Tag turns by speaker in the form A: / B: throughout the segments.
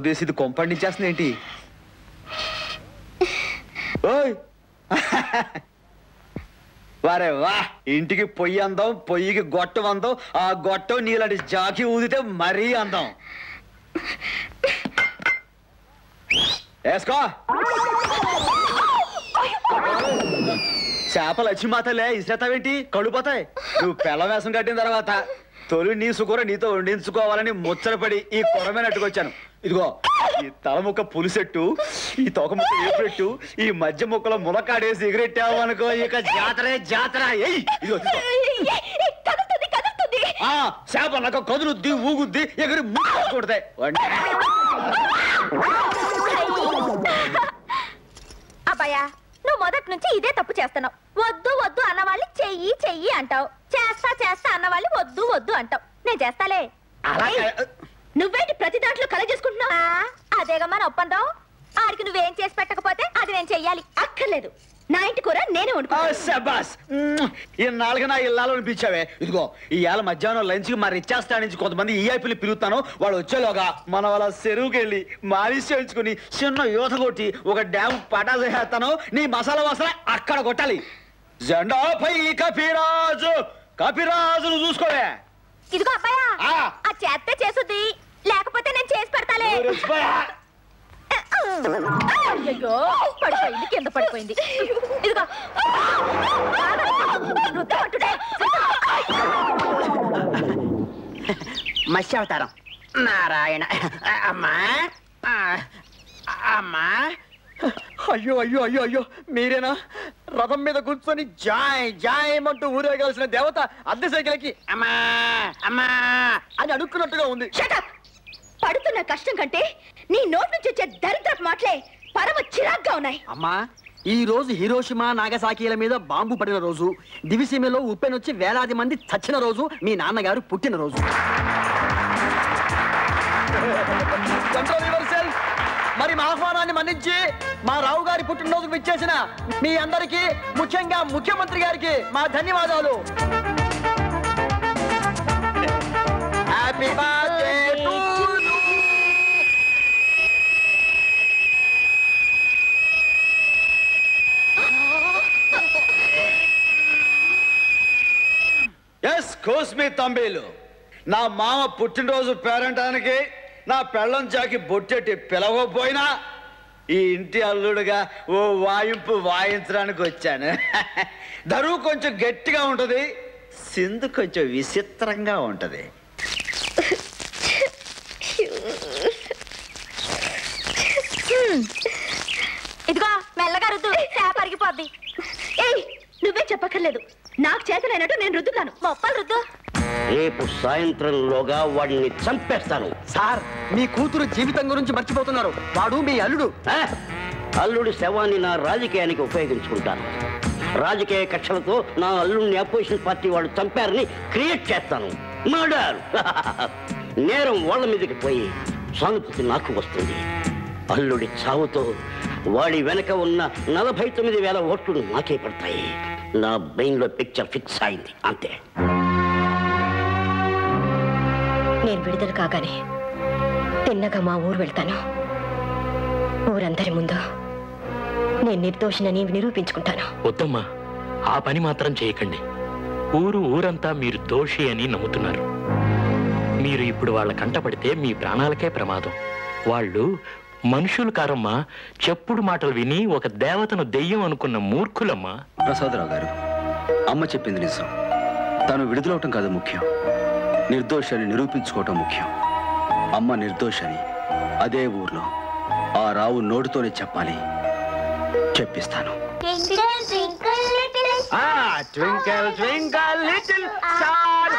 A: కొంపదీసి ఇది కొంపండించేస్తుంది ఏంటి ఓయ్ వారే వా ఇంటికి పొయ్యి అందం పొయ్యికి గొట్టం అందం ఆ గొట్టం నీలాంటి జాకి ఊదితే మరీ అందం వేసుకో చేపలు వచ్చి మాతలే ఇసేతావేంటి కళ్ళు పోతాయి నువ్వు పెళ్ళ వేషం కట్టిన తర్వాత తొలి నీ సుకూర నీతో వండించుకోవాలని ముచ్చటపడి ఈ కొరమైన అట్టుకొచ్చాను ఇదిగో ఈ తల ముక్క పులిసెట్టు ఈ తోక ముక్క ఏపెట్టు ఈ మధ్య ముక్కలో ములకాడేసి ఎగిరెట్టావు అనుకో ఇక జాతరే జాతర ఎయ్ ఇదిగో తీసుకో.
B: కదులుతుంది కదులుతుంది
A: ఆ చేప నాకు కదులుద్ది ఊగుద్ది ఎగిరి ముట్టుకుంటాయి
B: అబ్బాయా నువ్వు మొదటి నుంచి ఇదే తప్పు చేస్తున్నావు వద్దు వద్దు అన్న వాళ్ళని చెయ్యి చెయ్యి అంటావు చేస్తా చేస్తా అన్న వాళ్ళని వద్దు వద్దు అంటావు నేను చేస్తాలే ఏయ్, నువ్వేంటి ప్రతి దాంట్లో కల చేసుకుంటున్నావు అదేగా మన ఒప్పందం ఆడికి నువ్వేం చేసి పెట్టకపోతే అది నేను చెయ్యాలి అక్కర్లేదు నా ఇంటి కూర నేనే వండుకో
A: శబాస్ ఈ నాలుగు నా ఇల్లాలో అనిపించావే ఇదిగో ఈ ఏళ్ళ మధ్యాహ్నం లంచ్ కి మరి ఇచ్చేస్తా నుంచి కొంతమంది ఈఐపీలు పిలుగుతాను వాళ్ళు వచ్చేలోగా మనం అలా చెరువుకి వెళ్ళి మాలిష్ చేయించుకుని చిన్న యూత కొట్టి ఒక డ్యామ్ పటా చేస్తాను నీ మసాలా వాసన అక్కడ కొట్టాలి జెండాపై కపిరాజు కపిరాజును చూసుకోవే
B: ఇదిగో అబ్బాయా
A: ఆ.
B: ఆ చేస్తే చేసుద్ది లేకపోతే నేను చేసి పెడతాలే
A: ఊరెచ్చిపోయా.
B: అయ్యో పడిపోయింది కింద పడిపోయింది ఇదిగో రుద్దమంటుడే.
C: మత్స్య అవతారం నారాయణ అమ్మా ఆ, అమ్మా అయ్యో అయ్యో అయ్యో అయ్యో మీరేనా రథం మీద కూర్చొని జాయ్ జాయ్ అంటూ ఊరేగాల్సిన దేవత అద్దె సైకిల్కి అమ్మా అమ్మా అని అడుక్కున్నట్టుగా ఉంది
B: Shut up! పడుతున్న కష్టం కంటే నీ నోటి నుంచి వచ్చే దరిద్రపు మాటలే పరమ చిరాగ్గా ఉన్నాయి
C: అమ్మా ఈ రోజు హిరోషిమా నాగసాకిల మీద బాంబు పడిన రోజు దివిసీమలో ఉప్పెనొచ్చి వేలాది మంది చచ్చిన రోజు మీ నాన్నగారు పుట్టిన రోజు Control yourself. మరి మా ఆహ్వానాన్ని మన్నించి మా రావు గారి పుట్టినరోజుకు విచ్చేసిన మీ అందరికీ ముఖ్యంగా ముఖ్యమంత్రి గారికి మా ధన్యవాదాలు హ్యాపీ బర్త్డే టు
A: ఎస్ కోస్మి తంబీలు నా మామ పుట్టినరోజు పేరంటానికి నా పెళ్ళం చాకి బొట్టెట్టి పిలవకపోయినా ఈ ఇంటి అల్లుడుగా ఓ వాయింపు వాయించడానికి వచ్చాను దరువు కొంచెం గట్టిగా ఉంటది సింధు కొంచెం విచిత్రంగా ఉంటది
B: ఇదిగో మెల్లగా రుద్దు చేప అరిగిపోద్ది ఏయ్ నువ్వే చెప్పక్కర్లేదు నాకు చేతనైనట్టు నేను రుద్దుతాను మొప్పలు రుద్దు
D: రేపు సాయంత్రంలోగా వాడిని చంపేస్తాను
C: సార్ మీ కూతురు జీవితం గురించి మర్చిపోతున్నారు వాడు మీ అల్లుడు
D: ఆ? అల్లుడి శవాన్ని నా రాజకీయానికి ఉపయోగించుకుంటాను రాజకీయ కక్షలతో నా అల్లుడిని అపోజిషన్ పార్టీ వాళ్ళు చంపారని క్రియేట్ చేస్తాను మర్డర్ నేరం వాళ్ళ మీదకి పోయి సానుభూతి నాకు వస్తుంది అల్లుడి చావుతో వాడి వెనక ఉన్న నలభై తొమ్మిది వేల ఓట్లు నాకే పడతాయి నా బ్రెయిన్లో పిక్చర్ ఫిక్స్ అయింది అంతే
E: నేను విడుదల కాగానే తిన్నగా మా ఊరు వెళ్తాను ఊరందరి ముందు నేను నిర్దోషినని నిరూపించుకుంటాను
F: వద్దమ్మా ఆ పని మాత్రం చేయకండి ఊరు ఊరంతా మీరు దోషి అని నమ్ముతున్నారు మీరు ఇప్పుడు వాళ్ళ కంటపడితే మీ ప్రాణాలకే ప్రమాదం వాళ్ళు మనుషులు కారమ్మా చెప్పుడు మాటలు విని ఒక దేవతను దెయ్యం అనుకున్న మూర్ఖులమ్మా
A: ప్రసాదరావు గారు అమ్మ చెప్పింది నిజం తను విడుదలవటం కాదు ముఖ్యం నిర్దోషాన్ని నిరూపించుకోవటం ముఖ్యం అమ్మ నిర్దోషని అదే ఊర్లో ఆ రావు నోటితోనే చెప్పాలి చెప్పిస్తాను
C: ట్వింకల్ ట్వింకల్ లిటిల్ స్టార్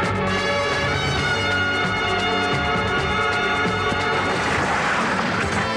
B: ఆ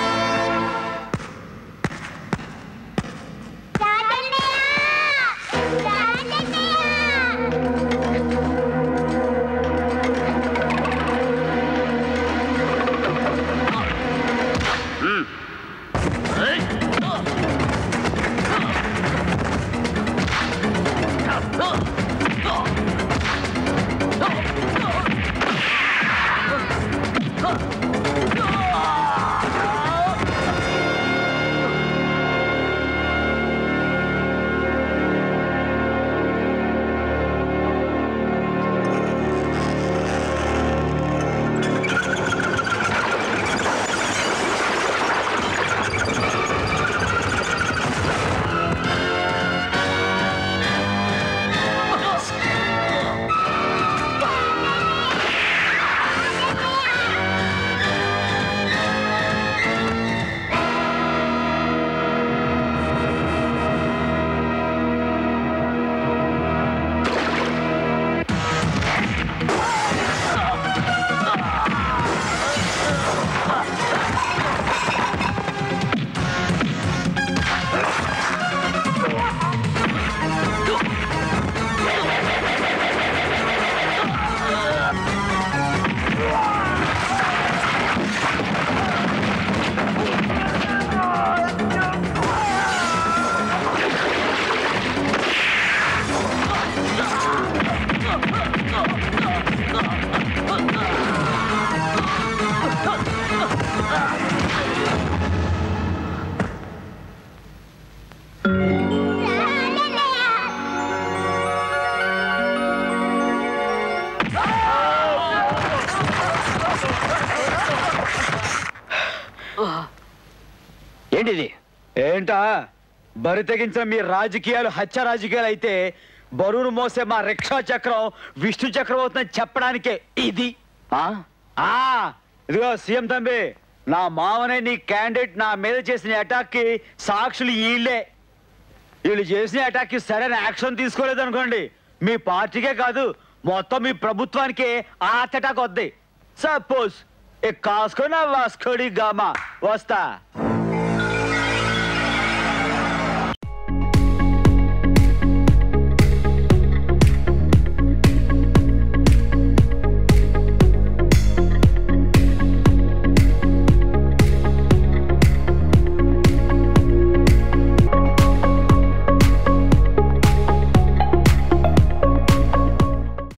A: బరి తెగించిన మీ రాజకీయాలు హత్య రాజకీయాలు అయితే బరువును మోసే మా రిక్షా చక్రం విష్ణు చక్రం అవుతుందని చెప్పడానికే ఇది ఆ ఆ ఇదిగో సీఎం తంబి నా మావనే నీ క్యాండిడేట్ నా మీద చేసిన అటాక్ కి సాక్షులు వీళ్ళే వీళ్ళు చేసిన అటాక్ కి సరైన యాక్షన్ తీసుకోలేదు అనుకోండి మీ పార్టీకే కాదు మొత్తం మీ ప్రభుత్వానికి హార్ట్ అటాక్ వద్ది సపోజ్ ఏ కాసుకోనా వాస్కోడి గామా వస్తా